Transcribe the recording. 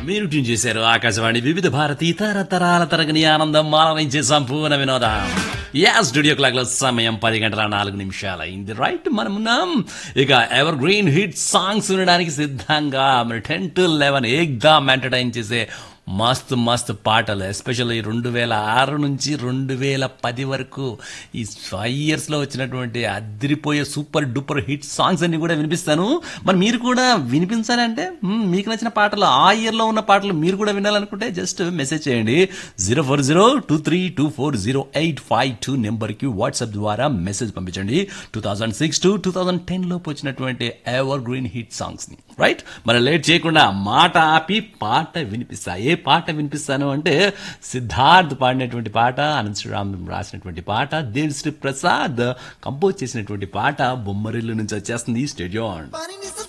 మీరు ట్యూన్ చేశారు ఆకాశవాణి వివిధ భారతి తరతరాల తరగని ఆనందం మాలరించే సంపూర్ణ వినోదం యా స్టూడియో క్లాక్ లో సమయం పది గంటల నాలుగు నిమిషాలు అయింది రైట్ మనం ఉన్నాం ఇక ఎవర్ గ్రీన్ హిట్ సాంగ్స్ వినడానికి సిద్ధంగా మరి టెన్ టు లెవెన్ ఏక్దాం ఎంటర్టైన్ చేసే మస్తు మస్తు పాటలు ఎస్పెషల్లీ రెండు వేల ఆరు నుంచి రెండు వేల పది వరకు ఈ ఫైవ్ ఇయర్స్లో వచ్చినటువంటి అదిరిపోయే సూపర్ డూపర్ హిట్ సాంగ్స్ అన్ని కూడా వినిపిస్తాను మరి మీరు కూడా వినిపించాలి అంటే మ్మ్, మీకు నచ్చిన పాటలు ఆ ఇయర్లో ఉన్న పాటలు మీరు కూడా వినాలనుకుంటే జస్ట్ మెసేజ్ చేయండి zero four zero two three two four zero eight five two నెంబర్కి వాట్సాప్ ద్వారా మెసేజ్ పంపించండి two thousand six to two thousand టెన్లోకి వచ్చినటువంటి ఎవర్ గ్రీన్ హిట్ సాంగ్స్ని రైట్ మరి లేట్ చేయకుండా మాట ఆపి పాట వినిపిస్తా ఏ పాట వినిపిస్తాను అంటే సిద్ధార్థ్ పాడినటువంటి పాట అనంత శ్రీరామ్ రాసినటువంటి పాట దేవిశ్రీ ప్రసాద్ కంపోజ్ చేసినటువంటి పాట బొమ్మరిల్లు నుంచి వచ్చేస్తుంది స్టేడియం Bunny needs to